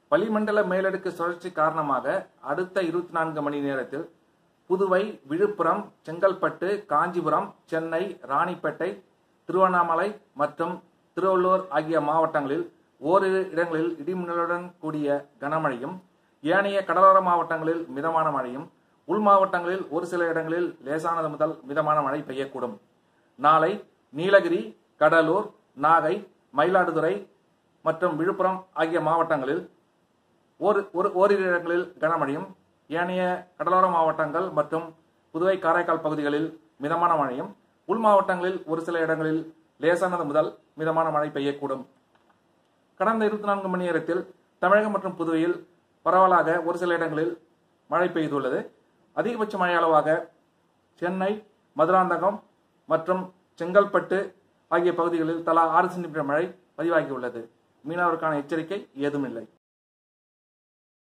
வளிமண்டல மேலடுக்கு சுழற்சி காரணமாக அடுத்த இருபத்தி நான்கு மணி நேரத்தில் புதுவை விழுப்புரம் செங்கல்பட்டு காஞ்சிபுரம் சென்னை ராணிப்பேட்டை திருவண்ணாமலை மற்றும் திருவள்ளூர் ஆகிய மாவட்டங்களில் ஓரிரு இடங்களில் இடிமின்னலுடன் கூடிய கனமழையும் ஏனைய கடலோர மாவட்டங்களில் மிதமான மழையும் உள் மாவட்டங்களில் ஒரு சில இடங்களில் லேசானது முதல் மிதமான மழை பெய்யக்கூடும் நாளை நீலகிரி கடலூர் நாகை மயிலாடுதுறை மற்றும் விழுப்புரம் ஆகிய மாவட்டங்களில் ஒரு ஒரு ஓரிரு இடங்களில் கனமழையும் ஏனைய கடலோர மாவட்டங்கள் மற்றும் புதுவை காரைக்கால் பகுதிகளில் மிதமான மழையும் உள் மாவட்டங்களில் ஒரு சில இடங்களில் லேசானது முதல் மிதமான மழை பெய்யக்கூடும் கடந்த இருபத்தி நான்கு மணி நேரத்தில் தமிழகம் மற்றும் புதுவையில் பரவலாக ஒரு சில இடங்களில் மழை பெய்துள்ளது அதிகபட்ச மழை அளவாக சென்னை மதுராந்தகம் மற்றும் செங்கல்பட்டு ஆகிய பகுதிகளில் தலா ஆறு சென்டிமீட்டர் மழை பதிவாகியுள்ளது மீனவருக்கான எச்சரிக்கை ஏதுமில்லை